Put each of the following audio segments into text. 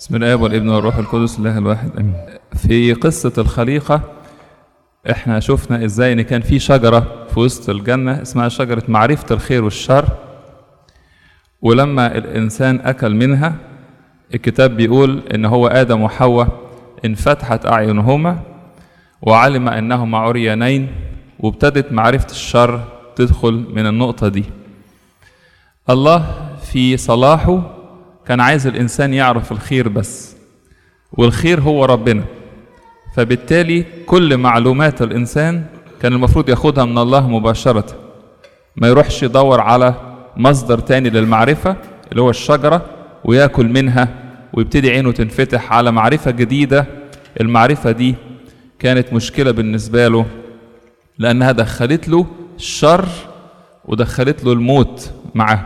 بسم الله والابن والروح القدس الله الواحد امين في قصة الخليقة احنا شفنا ازاي ان كان في شجرة في وسط الجنة اسمها شجرة معرفة الخير والشر ولما الانسان اكل منها الكتاب بيقول ان هو ادم وحواء انفتحت اعينهما وعلم انهما عريانين وابتدت معرفة الشر تدخل من النقطة دي الله في صلاحه كان عايز الإنسان يعرف الخير بس والخير هو ربنا فبالتالي كل معلومات الإنسان كان المفروض ياخدها من الله مباشرة ما يروحش يدور على مصدر تاني للمعرفة اللي هو الشجرة وياكل منها ويبتدي عينه تنفتح على معرفة جديدة المعرفة دي كانت مشكلة بالنسبة له لأنها دخلت له الشر ودخلت له الموت معاه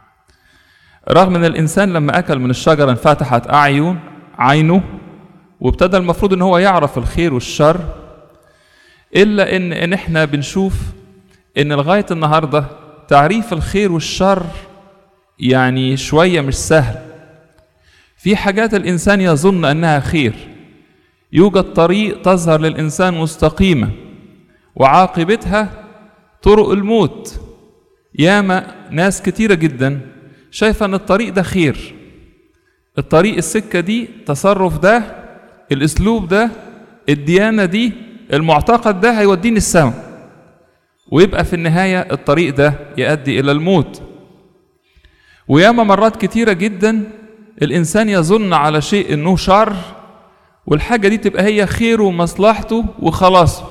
رغم ان الانسان لما اكل من الشجره انفتحت اعين عينه وابتدى المفروض ان هو يعرف الخير والشر الا ان ان احنا بنشوف ان لغايه النهارده تعريف الخير والشر يعني شويه مش سهل في حاجات الانسان يظن انها خير يوجد طريق تظهر للانسان مستقيمه وعاقبتها طرق الموت ياما ناس كتيره جدا شايفه ان الطريق ده خير الطريق السكه دي التصرف ده الاسلوب ده الديانه دي المعتقد ده هيوديني السماء ويبقى في النهايه الطريق ده يؤدي الى الموت وياما مرات كتيره جدا الانسان يظن على شيء انه شر والحاجه دي تبقى هي خيره ومصلحته وخلاص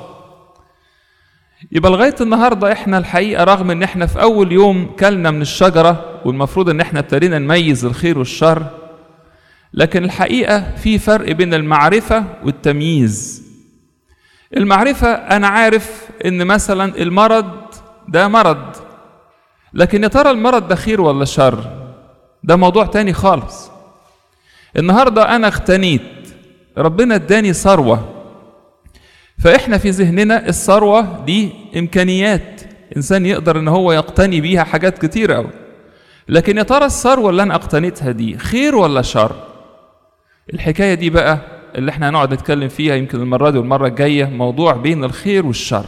يبقى لغايه النهارده احنا الحقيقه رغم ان احنا في اول يوم كلنا من الشجره والمفروض ان احنا ابتدينا نميز الخير والشر لكن الحقيقه في فرق بين المعرفه والتمييز المعرفه انا عارف ان مثلا المرض ده مرض لكن يا ترى المرض ده خير ولا شر ده موضوع تاني خالص النهارده انا اختنيت ربنا اداني ثروه فاحنا في ذهننا الثروه دي امكانيات انسان يقدر ان هو يقتني بيها حاجات كتيره قوي لكن يا ترى الثروه اللي انا اقتنيتها دي خير ولا شر الحكايه دي بقى اللي احنا هنقعد نتكلم فيها يمكن المره دي والمره الجايه موضوع بين الخير والشر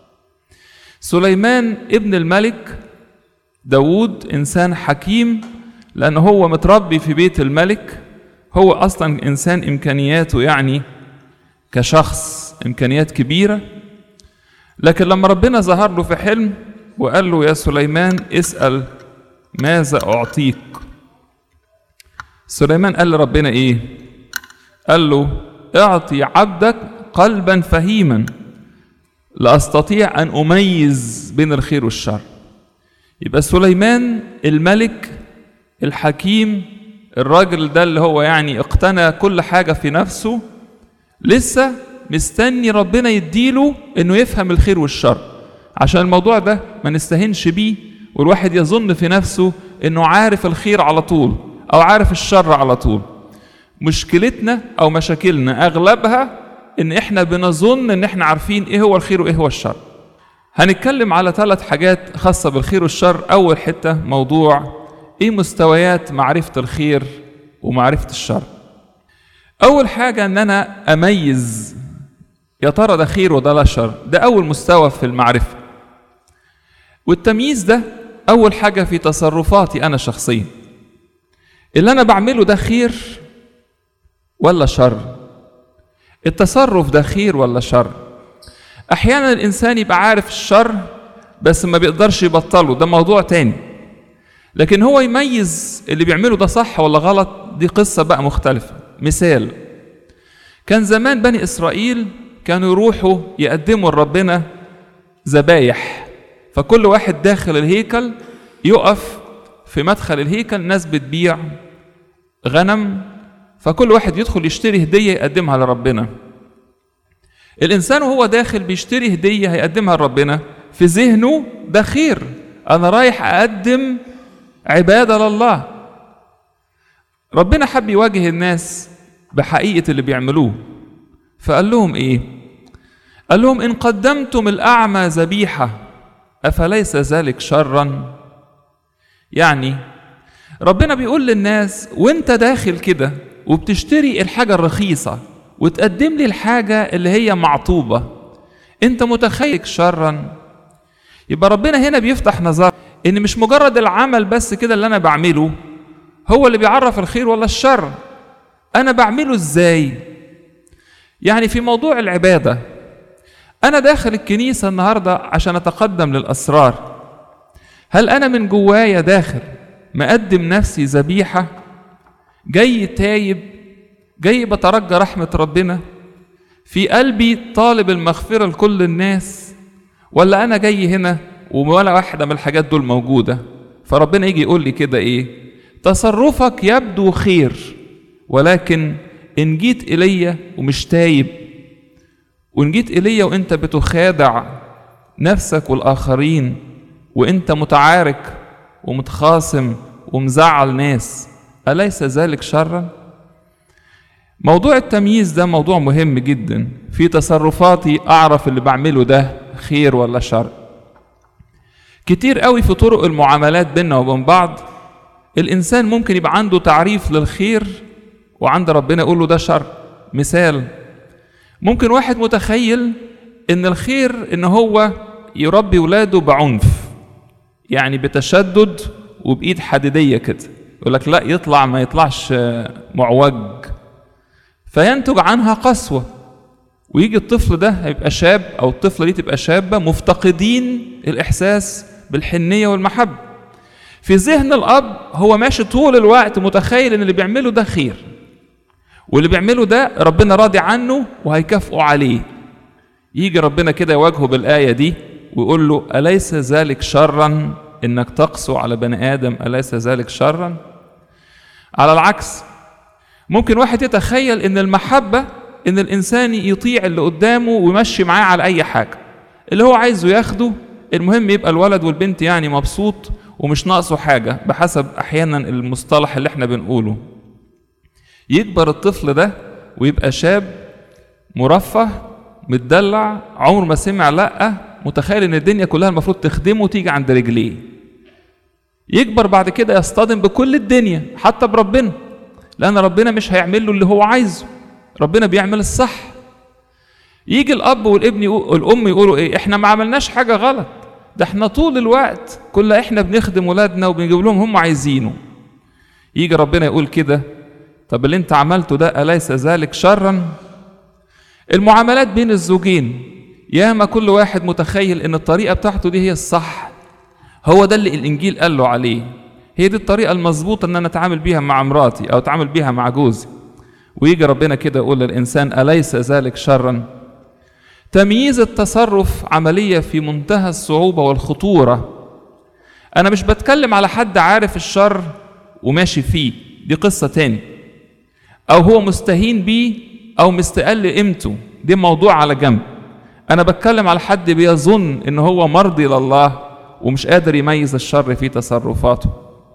سليمان ابن الملك داود انسان حكيم لان هو متربي في بيت الملك هو اصلا انسان امكانياته يعني كشخص امكانيات كبيره لكن لما ربنا ظهر له في حلم وقال له يا سليمان اسال ماذا اعطيك سليمان قال لربنا ايه قال له اعطي عبدك قلبا فهيما لاستطيع ان اميز بين الخير والشر يبقى سليمان الملك الحكيم الراجل ده اللي هو يعني اقتنى كل حاجه في نفسه لسه مستني ربنا يديله انه يفهم الخير والشر عشان الموضوع ده ما نستهنش بيه والواحد يظن في نفسه انه عارف الخير على طول او عارف الشر على طول مشكلتنا او مشاكلنا اغلبها ان احنا بنظن ان احنا عارفين ايه هو الخير وايه هو الشر هنتكلم على ثلاث حاجات خاصة بالخير والشر أول حتة موضوع إيه مستويات معرفة الخير ومعرفة الشر أول حاجة إن أنا أميز يا ترى ده خير وده لا شر ده أول مستوى في المعرفة والتمييز ده أول حاجة في تصرفاتي أنا شخصيا اللي أنا بعمله ده خير ولا شر التصرف ده خير ولا شر أحيانا الإنسان يبقى عارف الشر بس ما بيقدرش يبطله ده موضوع تاني لكن هو يميز اللي بيعمله ده صح ولا غلط دي قصة بقى مختلفة مثال كان زمان بني إسرائيل كانوا يروحوا يقدموا لربنا ذبايح فكل واحد داخل الهيكل يقف في مدخل الهيكل ناس بتبيع غنم فكل واحد يدخل يشتري هدية يقدمها لربنا الإنسان وهو داخل بيشتري هدية هيقدمها لربنا في ذهنه ده خير أنا رايح أقدم عبادة لله ربنا حب يواجه الناس بحقيقة اللي بيعملوه فقال لهم إيه؟ قال لهم إن قدمتم الأعمى ذبيحة أفليس ذلك شرا؟ يعني ربنا بيقول للناس وانت داخل كده وبتشتري الحاجة الرخيصة وتقدم لي الحاجة اللي هي معطوبة انت متخيل شرا يبقى ربنا هنا بيفتح نظر ان مش مجرد العمل بس كده اللي انا بعمله هو اللي بيعرف الخير ولا الشر انا بعمله ازاي يعني في موضوع العباده انا داخل الكنيسه النهارده عشان اتقدم للاسرار هل انا من جوايا داخل مقدم نفسي ذبيحه جاي تايب جاي بترجى رحمه ربنا في قلبي طالب المغفره لكل الناس ولا انا جاي هنا ولا واحده من الحاجات دول موجوده فربنا يجي يقول لي كده ايه تصرفك يبدو خير ولكن ان جيت الي ومش تايب وان جيت الي وانت بتخادع نفسك والاخرين وانت متعارك ومتخاصم ومزعل ناس اليس ذلك شرا موضوع التمييز ده موضوع مهم جدا في تصرفاتي اعرف اللي بعمله ده خير ولا شر كتير قوي في طرق المعاملات بيننا وبين بعض الانسان ممكن يبقى عنده تعريف للخير وعند ربنا يقول له ده شر مثال ممكن واحد متخيل ان الخير ان هو يربي ولاده بعنف يعني بتشدد وبايد حديديه كده يقول لك لا يطلع ما يطلعش معوج فينتج عنها قسوه ويجي الطفل ده هيبقى شاب او الطفله دي تبقى شابه مفتقدين الاحساس بالحنيه والمحبه في ذهن الاب هو ماشي طول الوقت متخيل ان اللي بيعمله ده خير واللي بيعمله ده ربنا راضي عنه وهيكافئه عليه يجي ربنا كده يواجهه بالايه دي ويقول له اليس ذلك شرا انك تقسو على بني ادم اليس ذلك شرا على العكس ممكن واحد يتخيل ان المحبه ان الانسان يطيع اللي قدامه ويمشي معاه على اي حاجه اللي هو عايزه ياخده المهم يبقى الولد والبنت يعني مبسوط ومش ناقصه حاجه بحسب احيانا المصطلح اللي احنا بنقوله يكبر الطفل ده ويبقى شاب مرفه متدلع عمره ما سمع لا متخيل ان الدنيا كلها المفروض تخدمه وتيجي عند رجليه يكبر بعد كده يصطدم بكل الدنيا حتى بربنا لان ربنا مش هيعمل له اللي هو عايزه ربنا بيعمل الصح يجي الاب والابن يقول الام يقولوا ايه احنا ما عملناش حاجه غلط ده احنا طول الوقت كل احنا بنخدم ولادنا وبنجيب لهم هم عايزينه يجي ربنا يقول كده طب اللي انت عملته ده اليس ذلك شرا المعاملات بين الزوجين ياما كل واحد متخيل ان الطريقه بتاعته دي هي الصح هو ده اللي الانجيل قال له عليه هي دي الطريقه المظبوطه ان انا اتعامل بيها مع مراتي او اتعامل بيها مع جوزي ويجي ربنا كده يقول للانسان اليس ذلك شرا تمييز التصرف عمليه في منتهى الصعوبه والخطوره انا مش بتكلم على حد عارف الشر وماشي فيه دي قصه تاني او هو مستهين بيه او مستقل قيمته دي موضوع على جنب انا بتكلم على حد بيظن ان هو مرضي لله ومش قادر يميز الشر في تصرفاته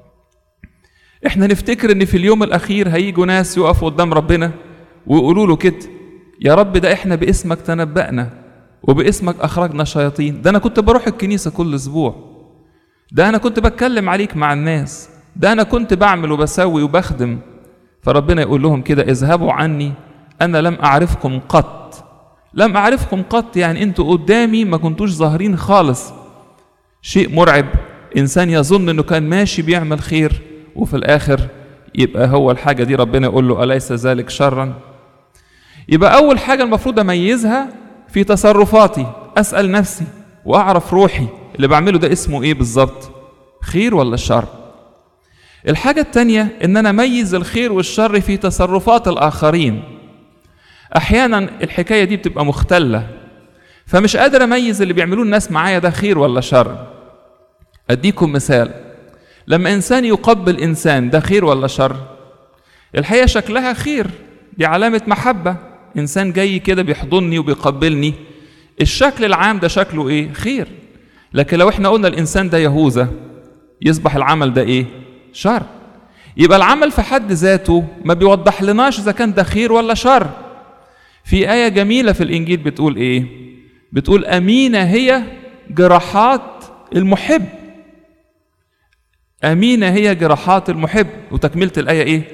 احنا نفتكر ان في اليوم الاخير هيجوا ناس يقفوا قدام ربنا ويقولوا له كده يا رب ده احنا باسمك تنبأنا وباسمك اخرجنا شياطين ده انا كنت بروح الكنيسه كل اسبوع ده انا كنت بتكلم عليك مع الناس ده انا كنت بعمل وبسوي وبخدم فربنا يقول لهم كده اذهبوا عني انا لم اعرفكم قط لم اعرفكم قط يعني انتوا قدامي ما كنتوش ظاهرين خالص شيء مرعب انسان يظن انه كان ماشي بيعمل خير وفي الاخر يبقى هو الحاجه دي ربنا يقول له اليس ذلك شرا يبقى اول حاجه المفروض اميزها في تصرفاتي اسال نفسي واعرف روحي اللي بعمله ده اسمه ايه بالظبط خير ولا شر الحاجه التانيه ان انا اميز الخير والشر في تصرفات الاخرين احيانا الحكايه دي بتبقى مختله فمش قادر اميز اللي بيعملوه الناس معايا ده خير ولا شر اديكم مثال لما انسان يقبل انسان ده خير ولا شر الحقيقه شكلها خير دي علامه محبه انسان جاي كده بيحضني وبيقبلني الشكل العام ده شكله ايه خير لكن لو احنا قلنا الانسان ده يهوذا يصبح العمل ده ايه شر يبقى العمل في حد ذاته ما بيوضح لناش اذا كان ده خير ولا شر في آية جميلة في الإنجيل بتقول إيه؟ بتقول أمينة هي جراحات المحب أمينة هي جراحات المحب وتكملة الآية إيه؟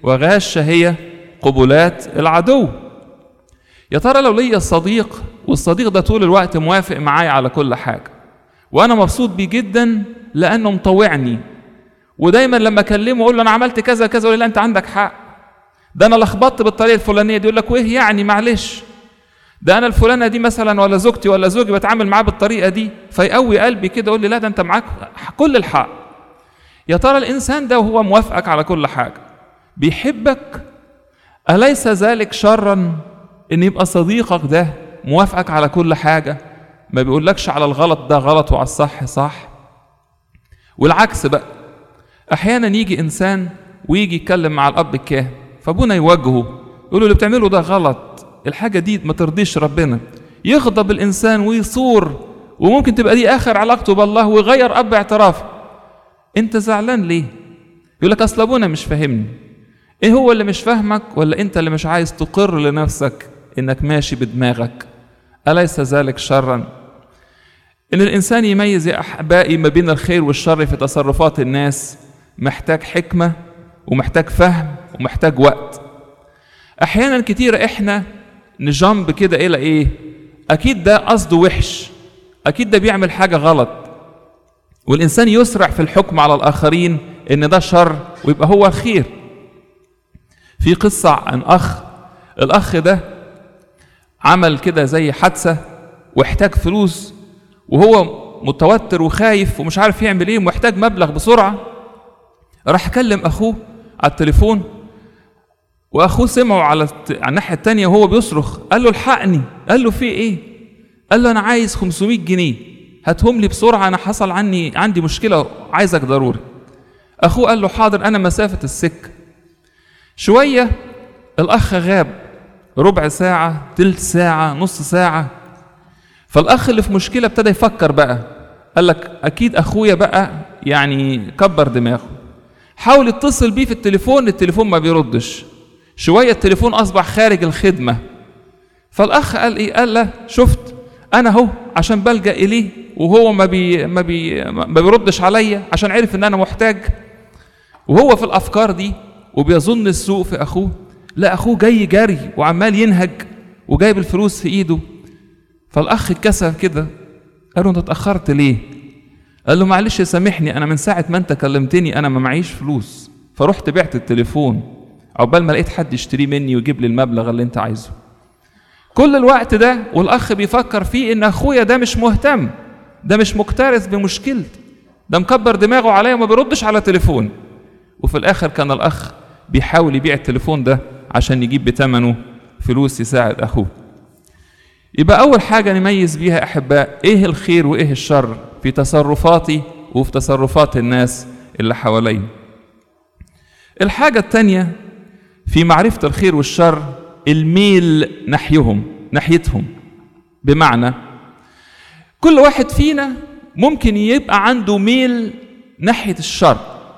وغاشة هي قبلات العدو يا ترى لو ليا صديق والصديق ده طول الوقت موافق معايا على كل حاجة وأنا مبسوط بيه جدا لأنه مطوعني ودايما لما أكلمه أقول له أنا عملت كذا كذا يقول لي لا أنت عندك حق ده أنا لخبطت بالطريقة الفلانية دي يقول لك وإيه يعني معلش ده أنا الفلانة دي مثلا ولا زوجتي ولا زوجي بتعامل معاه بالطريقة دي فيقوي قلبي كده يقول لي لا ده أنت معاك كل الحق يا ترى الإنسان ده وهو موافقك على كل حاجة بيحبك أليس ذلك شرا إن يبقى صديقك ده موافقك على كل حاجة ما بيقولكش على الغلط ده غلط وعلى الصح صح والعكس بقى أحيانا يجي إنسان ويجي يتكلم مع الأب الكاهن فأبونا يوجهه يقول له اللي بتعمله ده غلط الحاجة دي ما ترضيش ربنا يغضب الإنسان ويصور وممكن تبقى دي آخر علاقته بالله ويغير أب اعترافه أنت زعلان ليه؟ يقول لك أصل أبونا مش فاهمني ايه هو اللي مش فاهمك ولا انت اللي مش عايز تقر لنفسك انك ماشي بدماغك اليس ذلك شرا ان الانسان يميز يا احبائي ما بين الخير والشر في تصرفات الناس محتاج حكمه ومحتاج فهم ومحتاج وقت احيانا كتير احنا نجنب كده الى ايه اكيد ده قصده وحش اكيد ده بيعمل حاجه غلط والانسان يسرع في الحكم على الاخرين ان ده شر ويبقى هو الخير في قصة عن أخ الأخ ده عمل كده زي حادثة واحتاج فلوس وهو متوتر وخايف ومش عارف يعمل ايه ومحتاج مبلغ بسرعة راح كلم أخوه على التليفون وأخوه سمعه على على الناحية التانية وهو بيصرخ قال له الحقني قال له في ايه قال له أنا عايز 500 جنيه هاتهم لي بسرعة أنا حصل عني عندي مشكلة عايزك ضروري أخوه قال له حاضر أنا مسافة السكة شوية الأخ غاب ربع ساعة تلت ساعة نص ساعة فالأخ اللي في مشكلة ابتدى يفكر بقى قال لك أكيد أخويا بقى يعني كبر دماغه حاول يتصل بيه في التليفون التليفون ما بيردش شوية التليفون أصبح خارج الخدمة فالأخ قال إيه قال له شفت أنا أهو عشان بلجأ إليه وهو ما بي ما بي ما بيردش عليا عشان عرف إن أنا محتاج وهو في الأفكار دي وبيظن السوء في اخوه لا اخوه جاي جري وعمال ينهج وجايب الفلوس في ايده فالاخ اتكسف كده قال له انت اتاخرت ليه قال له معلش سامحني انا من ساعه ما انت كلمتني انا ما معيش فلوس فرحت بعت التليفون عقبال ما لقيت حد يشتريه مني ويجيب لي المبلغ اللي انت عايزه كل الوقت ده والاخ بيفكر فيه ان اخويا ده مش مهتم ده مش مكترث بمشكلتي ده مكبر دماغه عليا وما بيردش على تليفون وفي الاخر كان الاخ بيحاول يبيع التليفون ده عشان يجيب بثمنه فلوس يساعد اخوه يبقى اول حاجه نميز بيها احباء ايه الخير وايه الشر في تصرفاتي وفي تصرفات الناس اللي حواليا الحاجه الثانيه في معرفه الخير والشر الميل ناحيهم ناحيتهم بمعنى كل واحد فينا ممكن يبقى عنده ميل ناحيه الشر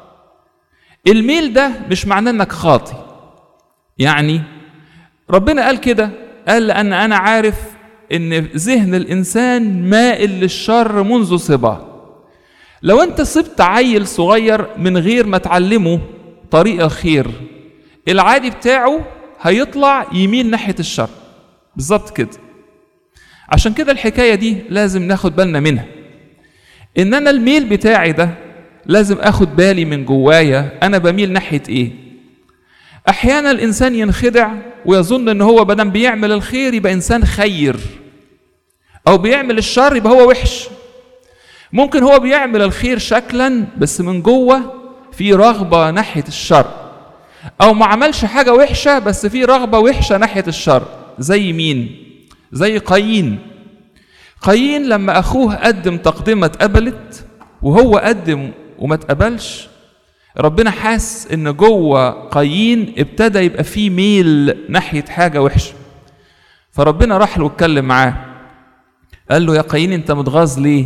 الميل ده مش معناه انك خاطي يعني ربنا قال كده قال لان انا عارف ان ذهن الانسان مائل للشر منذ صبا لو انت سبت عيل صغير من غير ما تعلمه طريق الخير العادي بتاعه هيطلع يميل ناحيه الشر بالظبط كده عشان كده الحكايه دي لازم ناخد بالنا منها ان انا الميل بتاعي ده لازم اخد بالي من جوايا انا بميل ناحيه ايه احيانا الانسان ينخدع ويظن ان هو بدل بيعمل الخير يبقى انسان خير او بيعمل الشر يبقى هو وحش ممكن هو بيعمل الخير شكلا بس من جوه في رغبه ناحيه الشر او ما عملش حاجه وحشه بس في رغبه وحشه ناحيه الشر زي مين زي قايين قايين لما اخوه قدم تقدمه اتقبلت وهو قدم وما اتقبلش ربنا حاس ان جوه قايين ابتدى يبقى فيه ميل ناحيه حاجه وحشه فربنا راح له واتكلم معاه قال له يا قايين انت متغاظ ليه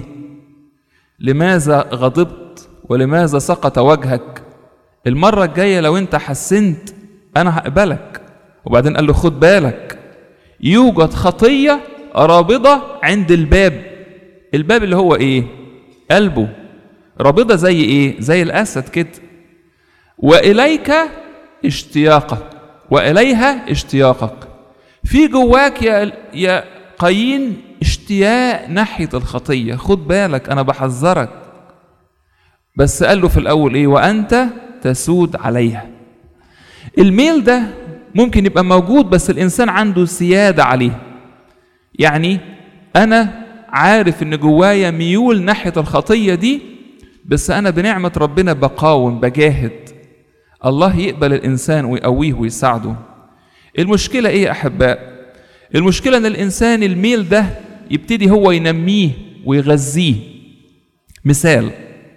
لماذا غضبت ولماذا سقط وجهك المره الجايه لو انت حسنت انا هقبلك وبعدين قال له خد بالك يوجد خطيه رابضه عند الباب الباب اللي هو ايه قلبه رابضه زي ايه زي الاسد كده واليك اشتياقك واليها اشتياقك في جواك يا يا قايين اشتياق ناحيه الخطيه خد بالك انا بحذرك بس قال له في الاول ايه وانت تسود عليها الميل ده ممكن يبقى موجود بس الانسان عنده سياده عليه يعني انا عارف ان جوايا ميول ناحيه الخطيه دي بس انا بنعمه ربنا بقاوم بجاهد الله يقبل الانسان ويقويه ويساعده المشكله ايه يا احباء المشكله ان الانسان الميل ده يبتدي هو ينميه ويغذيه مثال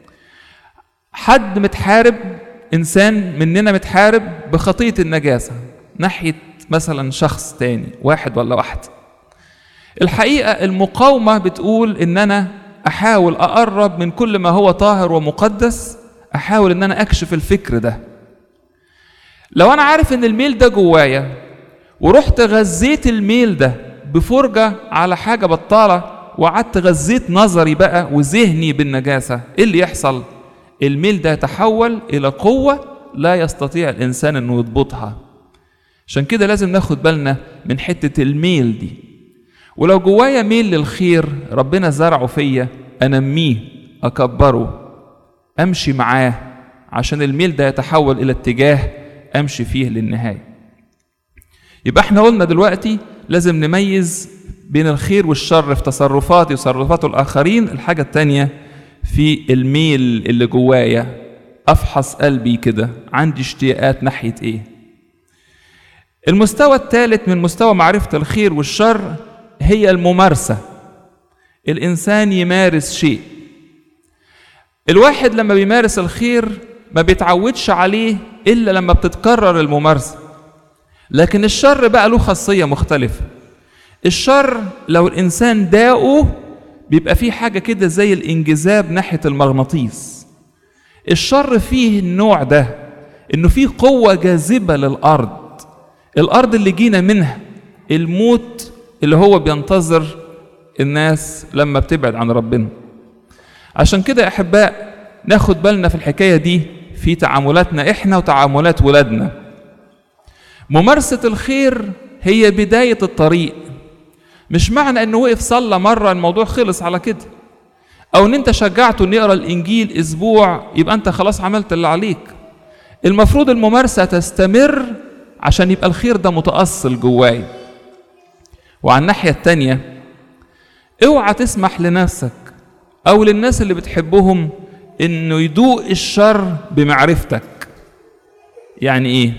حد متحارب انسان مننا متحارب بخطيه النجاسه ناحيه مثلا شخص تاني واحد ولا واحده الحقيقه المقاومه بتقول ان انا احاول اقرب من كل ما هو طاهر ومقدس احاول ان انا اكشف الفكر ده لو انا عارف ان الميل ده جوايا ورحت غذيت الميل ده بفرجه على حاجه بطاله وقعدت غذيت نظري بقى وذهني بالنجاسه ايه اللي يحصل الميل ده يتحول الى قوه لا يستطيع الانسان انه يضبطها عشان كده لازم ناخد بالنا من حته الميل دي ولو جوايا ميل للخير ربنا زرعه فيا انميه اكبره امشي معاه عشان الميل ده يتحول الى اتجاه امشي فيه للنهايه يبقى احنا قلنا دلوقتي لازم نميز بين الخير والشر في تصرفاتي وتصرفات الاخرين الحاجه التانيه في الميل اللي جوايا افحص قلبي كده عندي اشتياقات ناحيه ايه المستوى الثالث من مستوى معرفه الخير والشر هي الممارسه الانسان يمارس شيء الواحد لما بيمارس الخير ما بيتعودش عليه الا لما بتتكرر الممارسه لكن الشر بقى له خاصيه مختلفه الشر لو الانسان داقه بيبقى فيه حاجه كده زي الانجذاب ناحيه المغناطيس الشر فيه النوع ده انه فيه قوه جاذبه للارض الارض اللي جينا منها الموت اللي هو بينتظر الناس لما بتبعد عن ربنا عشان كده يا احباء ناخد بالنا في الحكايه دي في تعاملاتنا احنا وتعاملات ولادنا ممارسه الخير هي بدايه الطريق مش معنى انه وقف صلى مره الموضوع خلص على كده او ان انت شجعته انه يقرا الانجيل اسبوع يبقى انت خلاص عملت اللي عليك المفروض الممارسه تستمر عشان يبقى الخير ده متاصل جواي وعلى الناحيه التانيه اوعى تسمح لنفسك او للناس اللي بتحبهم انه يدوق الشر بمعرفتك يعني ايه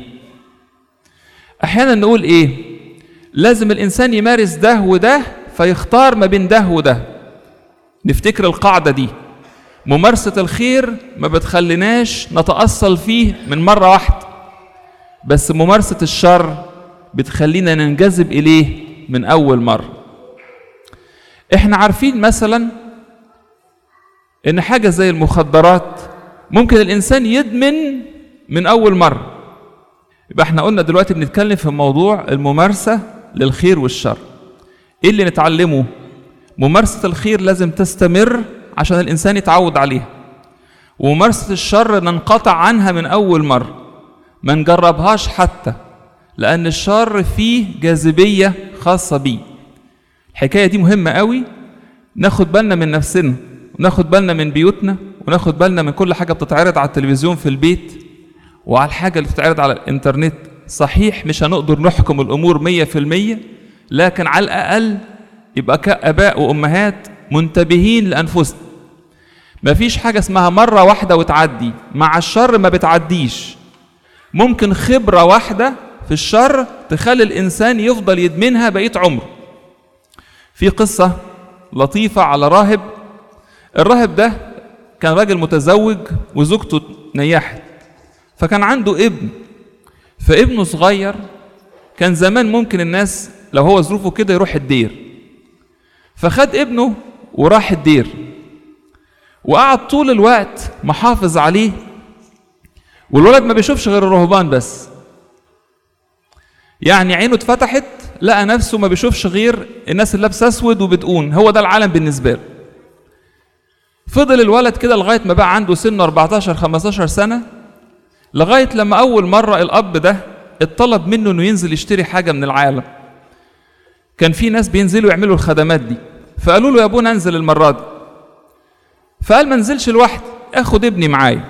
احيانا نقول ايه لازم الانسان يمارس ده وده فيختار ما بين ده وده نفتكر القاعده دي ممارسه الخير ما بتخليناش نتاصل فيه من مره واحده بس ممارسه الشر بتخلينا ننجذب اليه من اول مره احنا عارفين مثلا ان حاجه زي المخدرات ممكن الانسان يدمن من اول مره يبقى احنا قلنا دلوقتي بنتكلم في موضوع الممارسه للخير والشر ايه اللي نتعلمه ممارسه الخير لازم تستمر عشان الانسان يتعود عليها وممارسه الشر ننقطع عنها من اول مره ما نجربهاش حتى لان الشر فيه جاذبيه خاصه بيه الحكايه دي مهمه قوي ناخد بالنا من نفسنا وناخد بالنا من بيوتنا وناخد بالنا من كل حاجه بتتعرض على التلفزيون في البيت وعلى الحاجه اللي بتتعرض على الانترنت صحيح مش هنقدر نحكم الامور مية في المية لكن على الاقل يبقى كاباء وامهات منتبهين لانفسنا مفيش حاجه اسمها مره واحده وتعدي مع الشر ما بتعديش ممكن خبره واحده في الشر تخلي الانسان يفضل يدمنها بقيه عمره في قصه لطيفه على راهب الراهب ده كان راجل متزوج وزوجته نيحت فكان عنده ابن فابنه صغير كان زمان ممكن الناس لو هو ظروفه كده يروح الدير فخد ابنه وراح الدير وقعد طول الوقت محافظ عليه والولد ما بيشوفش غير الرهبان بس يعني عينه اتفتحت لقى نفسه ما بيشوفش غير الناس اللي لابسه اسود وبتقون هو ده العالم بالنسبه له فضل الولد كده لغايه ما بقى عنده سن 14 15 سنه لغايه لما اول مره الاب ده اتطلب منه انه ينزل يشتري حاجه من العالم كان في ناس بينزلوا يعملوا الخدمات دي فقالوا له يا ابونا انزل المره دي فقال ما انزلش لوحدي اخد ابني معايا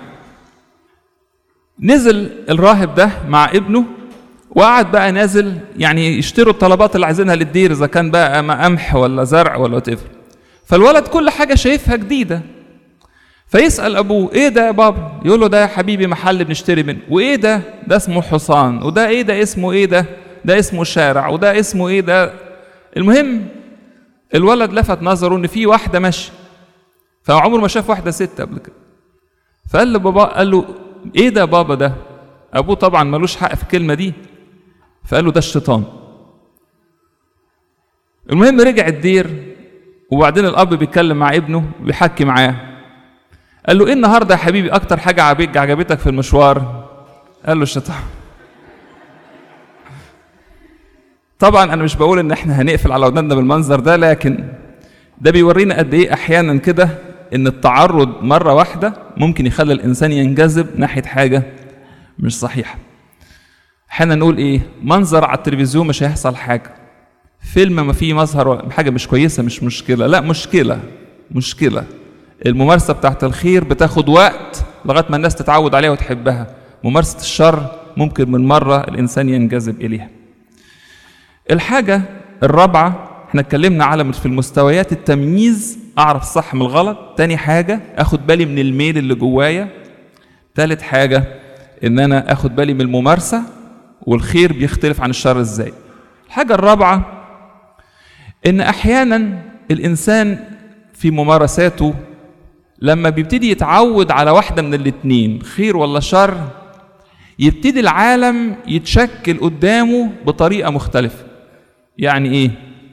نزل الراهب ده مع ابنه وقعد بقى نازل يعني يشتروا الطلبات اللي عايزينها للدير اذا كان بقى قمح ولا زرع ولا وات فالولد كل حاجه شايفها جديده فيسال ابوه ايه ده يا بابا يقول له ده يا حبيبي محل بنشتري منه وايه ده ده اسمه حصان وده ايه ده اسمه ايه ده ده اسمه شارع وده اسمه ايه ده المهم الولد لفت نظره ان في واحده ماشيه فعمره ما شاف واحده ست قبل كده فقال له بابا قال له ايه ده بابا ده ابوه طبعا ملوش حق في الكلمه دي فقال له ده الشيطان المهم رجع الدير وبعدين الاب بيتكلم مع ابنه بيحكي معاه قال له ايه النهارده يا حبيبي اكتر حاجه عجبتك في المشوار قال له الشيطان طبعا انا مش بقول ان احنا هنقفل على ودننا بالمنظر ده لكن ده بيورينا قد ايه احيانا كده ان التعرض مره واحده ممكن يخلي الانسان ينجذب ناحيه حاجه مش صحيحه احيانا نقول ايه منظر على التلفزيون مش هيحصل حاجه فيلم ما فيه مظهر حاجه مش كويسه مش مشكله لا مشكله مشكله الممارسه بتاعت الخير بتاخد وقت لغايه ما الناس تتعود عليها وتحبها ممارسه الشر ممكن من مره الانسان ينجذب اليها الحاجه الرابعه احنا اتكلمنا على في المستويات التمييز اعرف الصح من الغلط تاني حاجه اخد بالي من الميل اللي جوايا تالت حاجه ان انا اخد بالي من الممارسه والخير بيختلف عن الشر ازاي الحاجه الرابعه ان احيانا الانسان في ممارساته لما بيبتدي يتعود على واحده من الاتنين خير ولا شر يبتدي العالم يتشكل قدامه بطريقه مختلفه يعني ايه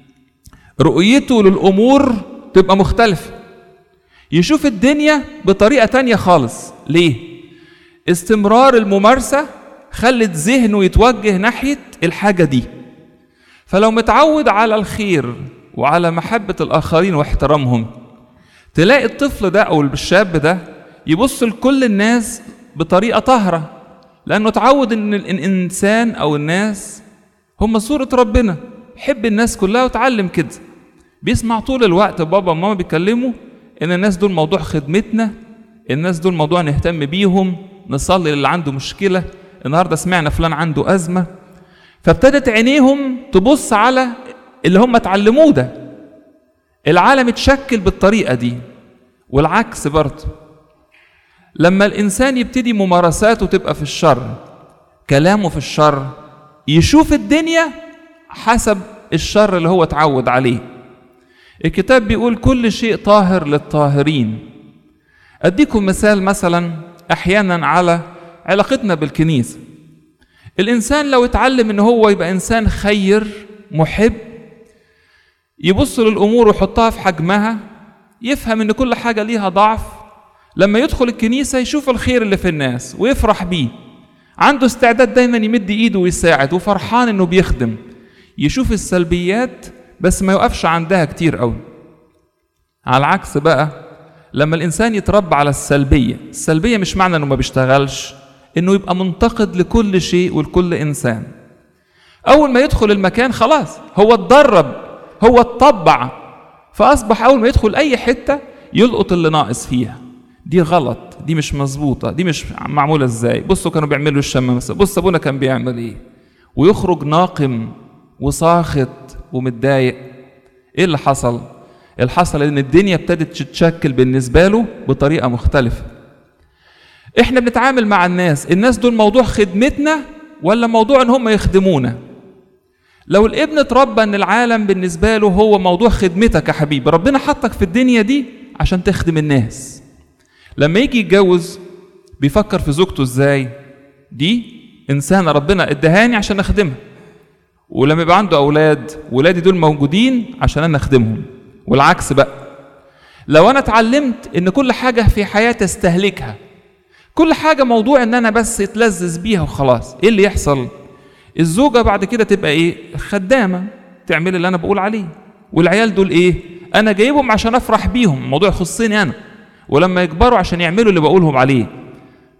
رؤيته للامور تبقى مختلفه يشوف الدنيا بطريقه تانية خالص ليه استمرار الممارسه خلت ذهنه يتوجه ناحيه الحاجه دي فلو متعود على الخير وعلى محبه الاخرين واحترامهم تلاقي الطفل ده او الشاب ده يبص لكل الناس بطريقه طاهره لانه اتعود ان الانسان او الناس هم صوره ربنا يحب الناس كلها وتعلم كده بيسمع طول الوقت بابا وماما بيتكلموا ان الناس دول موضوع خدمتنا الناس دول موضوع نهتم بيهم نصلي للي عنده مشكله النهارده سمعنا فلان عنده ازمه فابتدت عينيهم تبص على اللي هم اتعلموه ده العالم اتشكل بالطريقه دي والعكس برضه لما الانسان يبتدي ممارساته تبقى في الشر كلامه في الشر يشوف الدنيا حسب الشر اللي هو اتعود عليه الكتاب بيقول كل شيء طاهر للطاهرين اديكم مثال مثلا احيانا على علاقتنا بالكنيسه الانسان لو اتعلم ان هو يبقى انسان خير محب يبص للامور ويحطها في حجمها يفهم ان كل حاجه ليها ضعف لما يدخل الكنيسه يشوف الخير اللي في الناس ويفرح بيه عنده استعداد دايما يمد ايده ويساعد وفرحان انه بيخدم يشوف السلبيات بس ما يوقفش عندها كتير قوي على العكس بقى لما الانسان يتربى على السلبيه السلبيه مش معنى انه ما بيشتغلش انه يبقى منتقد لكل شيء ولكل انسان اول ما يدخل المكان خلاص هو اتدرب هو اتطبع فاصبح اول ما يدخل اي حته يلقط اللي ناقص فيها دي غلط دي مش مظبوطه دي مش معموله ازاي بصوا كانوا بيعملوا الشمه مثلا بص ابونا كان بيعمل ايه ويخرج ناقم وساخط ومتضايق ايه اللي حصل اللي حصل ان الدنيا ابتدت تتشكل بالنسبه له بطريقه مختلفه احنا بنتعامل مع الناس الناس دول موضوع خدمتنا ولا موضوع ان هم يخدمونا لو الابن اتربى ان العالم بالنسبه له هو موضوع خدمتك يا حبيبي ربنا حطك في الدنيا دي عشان تخدم الناس لما يجي يتجوز بيفكر في زوجته ازاي دي انسانه ربنا ادهاني عشان اخدمها ولما يبقى عنده اولاد ولادي دول موجودين عشان انا اخدمهم والعكس بقى لو انا اتعلمت ان كل حاجه في حياتي استهلكها كل حاجه موضوع ان انا بس اتلذذ بيها وخلاص ايه اللي يحصل الزوجه بعد كده تبقى ايه خدامه تعمل اللي انا بقول عليه والعيال دول ايه انا جايبهم عشان افرح بيهم الموضوع يخصني انا ولما يكبروا عشان يعملوا اللي بقولهم عليه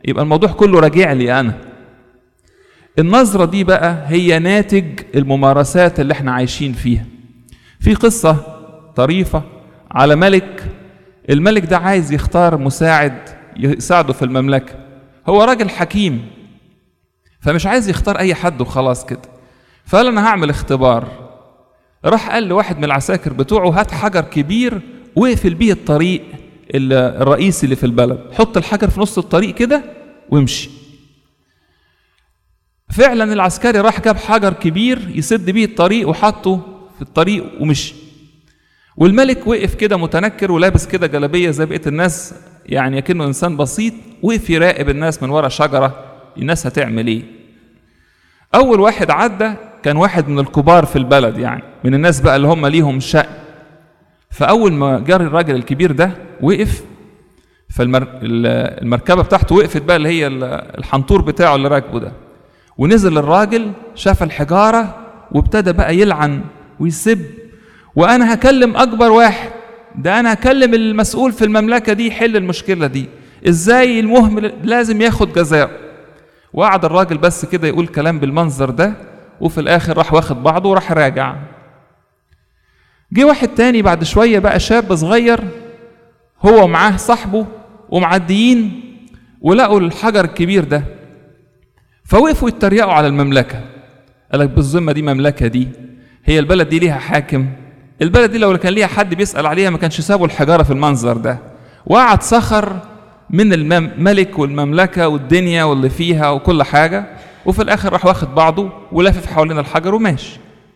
يبقى الموضوع كله راجع لي انا النظرة دي بقى هي ناتج الممارسات اللي احنا عايشين فيها في قصة طريفة على ملك الملك ده عايز يختار مساعد يساعده في المملكة هو راجل حكيم فمش عايز يختار اي حد وخلاص كده فقال انا هعمل اختبار راح قال لواحد من العساكر بتوعه هات حجر كبير واقفل بيه الطريق الرئيسي اللي في البلد حط الحجر في نص الطريق كده وامشي فعلا العسكري راح جاب حجر كبير يسد بيه الطريق وحطه في الطريق ومشي والملك وقف كده متنكر ولابس كده جلابيه زي بقيه الناس يعني كأنه انسان بسيط وقف يراقب الناس من ورا شجره الناس هتعمل ايه اول واحد عدى كان واحد من الكبار في البلد يعني من الناس بقى اللي هم ليهم شأن فاول ما جار الراجل الكبير ده وقف فالمركبه بتاعته وقفت بقى اللي هي الحنطور بتاعه اللي راكبه ده ونزل الراجل شاف الحجاره وابتدى بقى يلعن ويسب وانا هكلم اكبر واحد ده انا هكلم المسؤول في المملكه دي يحل المشكله دي ازاي المهمل لازم ياخد جزاء وقعد الراجل بس كده يقول كلام بالمنظر ده وفي الاخر راح واخد بعضه وراح راجع جه واحد تاني بعد شويه بقى شاب صغير هو ومعاه صاحبه ومعديين ولقوا الحجر الكبير ده فوقفوا يتريقوا على المملكه قال لك بالذمه دي مملكه دي هي البلد دي ليها حاكم البلد دي لو كان ليها حد بيسال عليها ما كانش سابوا الحجاره في المنظر ده وقعد سخر من الملك والمملكه والدنيا واللي فيها وكل حاجه وفي الاخر راح واخد بعضه ولافف حوالين الحجر وماشي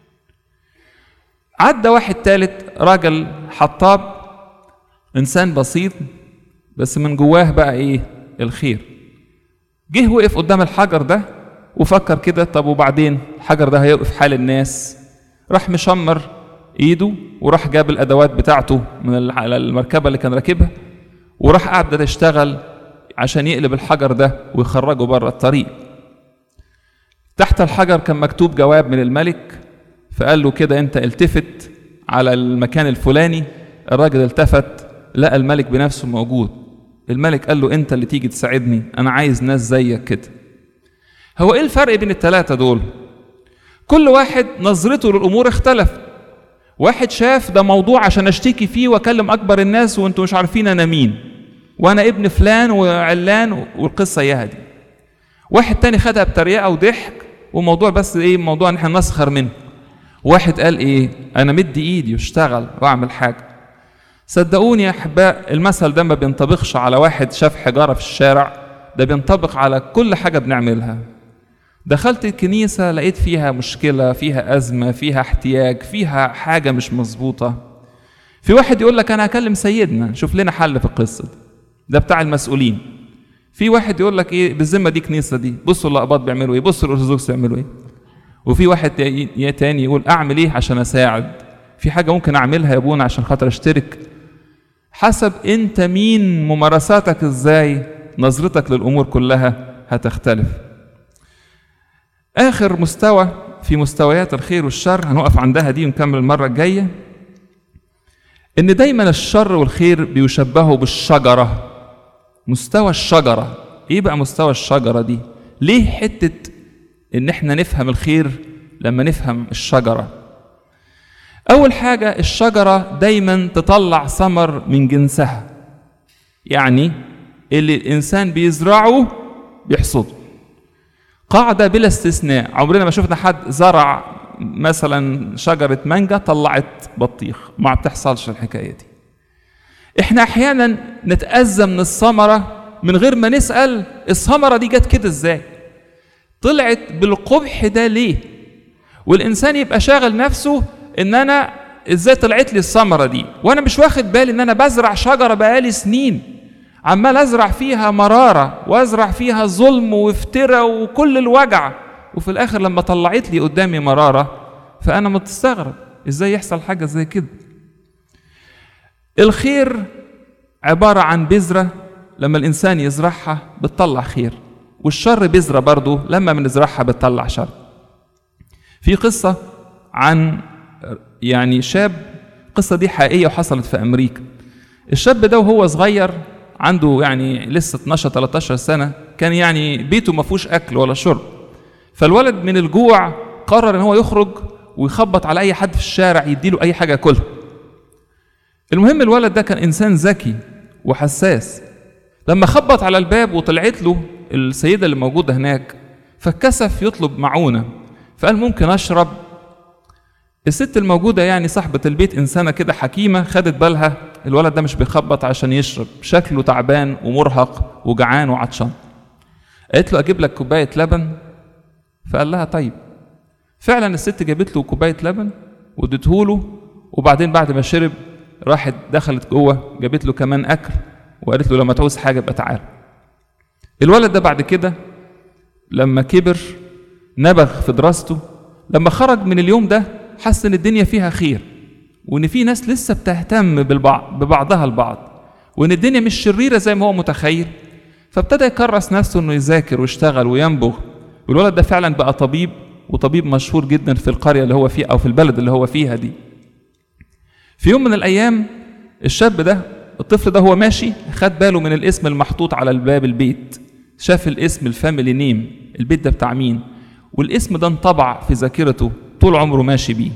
عدى واحد تالت راجل حطاب انسان بسيط بس من جواه بقى ايه الخير جه وقف قدام الحجر ده وفكر كده طب وبعدين الحجر ده هيوقف حال الناس راح مشمر ايده وراح جاب الادوات بتاعته من المركبه اللي كان راكبها وراح قعد يشتغل عشان يقلب الحجر ده ويخرجه بره الطريق تحت الحجر كان مكتوب جواب من الملك فقال له كده انت التفت على المكان الفلاني الراجل التفت لقى الملك بنفسه موجود الملك قال له انت اللي تيجي تساعدني انا عايز ناس زيك كده هو ايه الفرق بين الثلاثه دول كل واحد نظرته للامور اختلفت واحد شاف ده موضوع عشان اشتكي فيه واكلم اكبر الناس وانتوا مش عارفين انا مين وانا ابن فلان وعلان والقصه اياها دي واحد تاني خدها بتريقه وضحك وموضوع بس ايه موضوع ان احنا نسخر منه واحد قال ايه انا مدي ايدي واشتغل واعمل حاجه صدقوني يا احباء المثل ده ما بينطبقش على واحد شاف حجاره في الشارع ده بينطبق على كل حاجه بنعملها دخلت الكنيسة لقيت فيها مشكلة فيها أزمة فيها احتياج فيها حاجة مش مظبوطة في واحد يقول لك أنا هكلم سيدنا شوف لنا حل في القصة دي ده بتاع المسؤولين في واحد يقول لك ايه بالذمه دي كنيسه دي بصوا الاقباط بيعملوا ايه بصوا الارثوذكس بيعملوا ايه وفي واحد تاني يقول اعمل ايه عشان اساعد في حاجه ممكن اعملها يا ابونا عشان خاطر اشترك حسب انت مين ممارساتك ازاي نظرتك للامور كلها هتختلف اخر مستوى في مستويات الخير والشر هنقف عندها دي ونكمل المره الجايه ان دايما الشر والخير بيشبهوا بالشجره مستوى الشجره ايه بقى مستوى الشجره دي ليه حته ان احنا نفهم الخير لما نفهم الشجره اول حاجه الشجره دايما تطلع ثمر من جنسها يعني اللي الانسان بيزرعه بيحصده قاعده بلا استثناء عمرنا ما شفنا حد زرع مثلا شجره مانجا طلعت بطيخ ما بتحصلش الحكايه دي احنا احيانا نتاذى من الثمره من غير ما نسال الثمره دي جت كده ازاي طلعت بالقبح ده ليه والانسان يبقى شاغل نفسه ان انا ازاي طلعت لي الثمره دي وانا مش واخد بالي ان انا بزرع شجره بقالي سنين عمال ازرع فيها مراره وازرع فيها ظلم وافتراء وكل الوجع وفي الاخر لما طلعت لي قدامي مراره فانا مستغرب ازاي يحصل حاجه زي كده الخير عباره عن بذره لما الانسان يزرعها بتطلع خير والشر بذره برضه لما بنزرعها بتطلع شر في قصه عن يعني شاب القصه دي حقيقيه وحصلت في امريكا الشاب ده وهو صغير عنده يعني لسه 12 13 سنه كان يعني بيته ما فيهوش اكل ولا شرب فالولد من الجوع قرر ان هو يخرج ويخبط على اي حد في الشارع يديله اي حاجه ياكلها المهم الولد ده كان انسان ذكي وحساس لما خبط على الباب وطلعت له السيده اللي موجوده هناك فاتكسف يطلب معونه فقال ممكن اشرب الست الموجوده يعني صاحبه البيت انسانه كده حكيمه خدت بالها الولد ده مش بيخبط عشان يشرب شكله تعبان ومرهق وجعان وعطشان قالت له اجيب لك كوبايه لبن فقال لها طيب فعلا الست جابت له كوبايه لبن واديته له وبعدين بعد ما شرب راحت دخلت جوه جابت له كمان اكل وقالت له لما تعوز حاجه يبقى تعال الولد ده بعد كده لما كبر نبغ في دراسته لما خرج من اليوم ده حس ان الدنيا فيها خير وان في ناس لسه بتهتم بالبعض ببعضها البعض وان الدنيا مش شريره زي ما هو متخيل فابتدى يكرس نفسه انه يذاكر ويشتغل وينبغ والولد ده فعلا بقى طبيب وطبيب مشهور جدا في القريه اللي هو فيها او في البلد اللي هو فيها دي في يوم من الايام الشاب ده الطفل ده هو ماشي خد باله من الاسم المحطوط على الباب البيت شاف الاسم الفاميلي نيم البيت ده بتاع مين والاسم ده انطبع في ذاكرته طول عمره ماشي بيه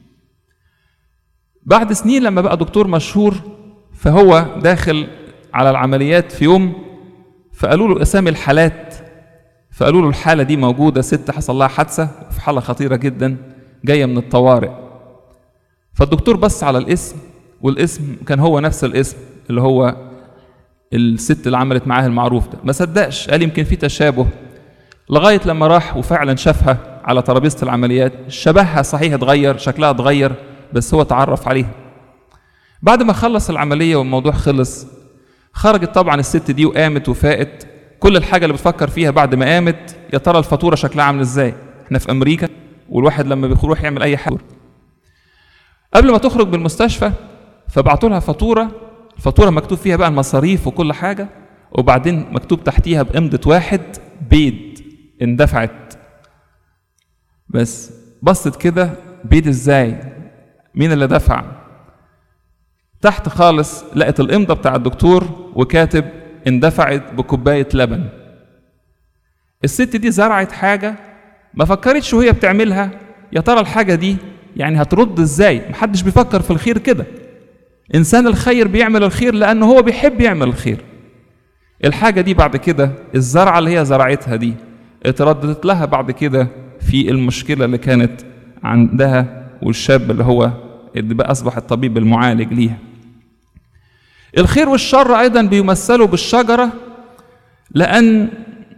بعد سنين لما بقى دكتور مشهور فهو داخل على العمليات في يوم فقالوا له اسامي الحالات فقالوا له الحاله دي موجوده ست حصل لها حادثه في حاله خطيره جدا جايه من الطوارئ فالدكتور بص على الاسم والاسم كان هو نفس الاسم اللي هو الست اللي عملت معاه المعروف ده ما صدقش قال يمكن في تشابه لغايه لما راح وفعلا شافها على ترابيزه العمليات شبهها صحيح اتغير شكلها اتغير بس هو تعرف عليها بعد ما خلص العمليه والموضوع خلص خرجت طبعا الست دي وقامت وفاقت كل الحاجه اللي بتفكر فيها بعد ما قامت يا ترى الفاتوره شكلها عامل ازاي احنا في امريكا والواحد لما بيروح يعمل اي حاجه قبل ما تخرج من المستشفى فبعتوا لها فاتوره الفاتوره مكتوب فيها بقى المصاريف وكل حاجه وبعدين مكتوب تحتيها بامضه واحد بيد اندفعت بس بصت كده بيد ازاي مين اللي دفع تحت خالص لقت الامضه بتاع الدكتور وكاتب اندفعت بكوبايه لبن الست دي زرعت حاجه ما فكرتش وهي بتعملها يا ترى الحاجه دي يعني هترد ازاي محدش بيفكر في الخير كده انسان الخير بيعمل الخير لانه هو بيحب يعمل الخير الحاجه دي بعد كده الزرعه اللي هي زرعتها دي اترددت لها بعد كده في المشكله اللي كانت عندها والشاب اللي هو اللي بقى اصبح الطبيب المعالج ليها الخير والشر ايضا بيمثلوا بالشجره لان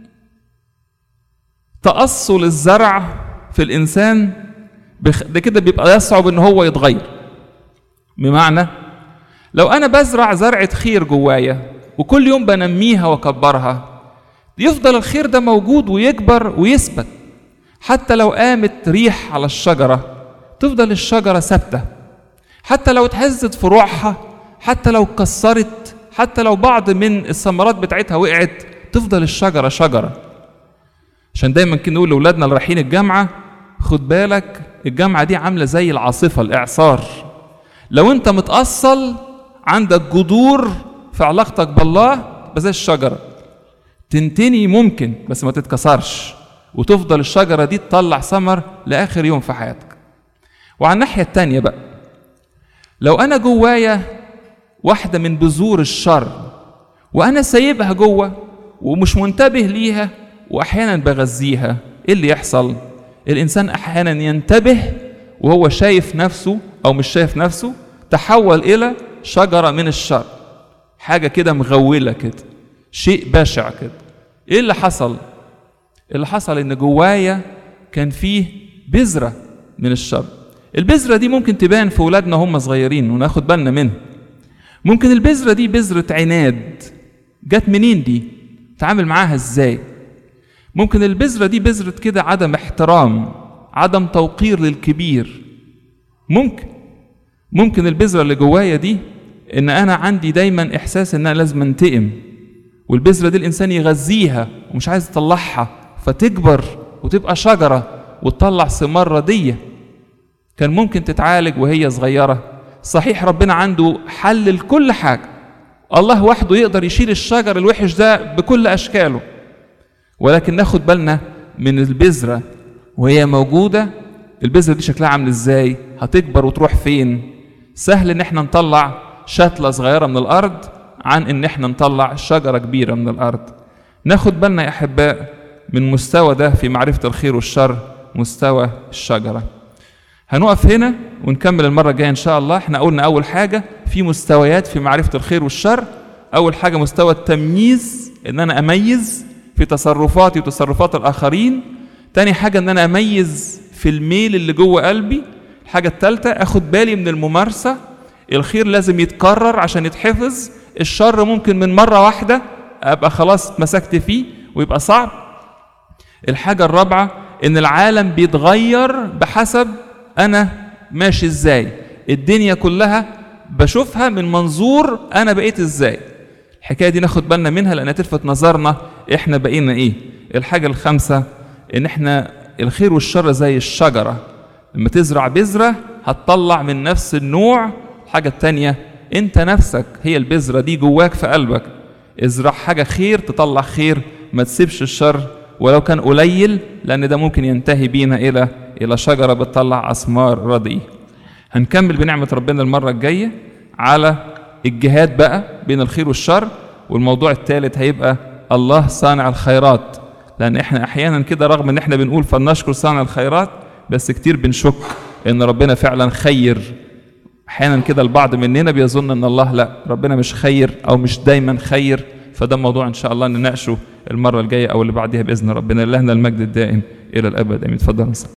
تاصل الزرع في الانسان ده كده بيبقى يصعب ان هو يتغير بمعنى لو انا بزرع زرعه خير جوايا وكل يوم بنميها واكبرها يفضل الخير ده موجود ويكبر ويثبت حتى لو قامت ريح على الشجره تفضل الشجره ثابته حتى لو اتهزت فروعها حتى لو اتكسرت حتى لو بعض من الثمرات بتاعتها وقعت تفضل الشجره شجره عشان دايما كنا نقول لاولادنا اللي رايحين الجامعه خد بالك الجامعه دي عامله زي العاصفه الاعصار لو انت متاصل عندك جذور في علاقتك بالله زي الشجره تنتني ممكن بس ما تتكسرش وتفضل الشجره دي تطلع ثمر لاخر يوم في حياتك وعلى الناحيه التانيه بقى لو انا جوايا واحده من بذور الشر وانا سايبها جوه ومش منتبه ليها واحيانا بغذيها ايه اللي يحصل الانسان احيانا ينتبه وهو شايف نفسه او مش شايف نفسه تحول الى شجره من الشر حاجه كده مغوله كده شيء بشع كده ايه اللي حصل اللي حصل ان جوايا كان فيه بذره من الشر البذره دي ممكن تبان في ولادنا هم صغيرين وناخد بالنا منها ممكن البذره دي بذره عناد جت منين دي تعامل معاها ازاي ممكن البذره دي بذره كده عدم احترام عدم توقير للكبير ممكن ممكن البذره اللي جوايا دي ان انا عندي دايما احساس ان انا لازم انتقم والبذره دي الانسان يغذيها ومش عايز يطلعها فتكبر وتبقى شجره وتطلع ثمار رديه كان ممكن تتعالج وهي صغيره صحيح ربنا عنده حل لكل حاجه الله وحده يقدر يشيل الشجر الوحش ده بكل اشكاله ولكن ناخد بالنا من البذره وهي موجوده البذره دي شكلها عامل ازاي هتكبر وتروح فين سهل ان احنا نطلع شتله صغيره من الارض عن ان احنا نطلع شجره كبيره من الارض ناخد بالنا يا احباء من مستوى ده في معرفه الخير والشر مستوى الشجره هنقف هنا ونكمل المره الجايه ان شاء الله احنا قلنا اول حاجه في مستويات في معرفه الخير والشر اول حاجه مستوى التمييز ان انا اميز في تصرفاتي وتصرفات الاخرين تاني حاجه ان انا اميز في الميل اللي جوه قلبي الحاجه الثالثه اخد بالي من الممارسه الخير لازم يتكرر عشان يتحفظ الشر ممكن من مره واحده ابقى خلاص اتمسكت فيه ويبقى صعب الحاجه الرابعه ان العالم بيتغير بحسب انا ماشي ازاي الدنيا كلها بشوفها من منظور انا بقيت ازاي الحكايه دي ناخد بالنا منها لانها تلفت نظرنا احنا بقينا ايه الحاجه الخامسه ان احنا الخير والشر زي الشجره لما تزرع بذره هتطلع من نفس النوع الحاجه التانيه انت نفسك هي البذره دي جواك في قلبك ازرع حاجه خير تطلع خير ما تسيبش الشر ولو كان قليل لان ده ممكن ينتهي بينا الى الى شجره بتطلع اثمار رديئه هنكمل بنعمه ربنا المره الجايه على الجهاد بقى بين الخير والشر والموضوع الثالث هيبقى الله صانع الخيرات لان احنا احيانا كده رغم ان احنا بنقول فلنشكر صانع الخيرات بس كتير بنشك ان ربنا فعلا خير احيانا كده البعض مننا بيظن ان الله لا ربنا مش خير او مش دايما خير فده موضوع ان شاء الله نناقشه المره الجايه او اللي بعديها باذن ربنا لهنا المجد الدائم الى الابد امين اتفضل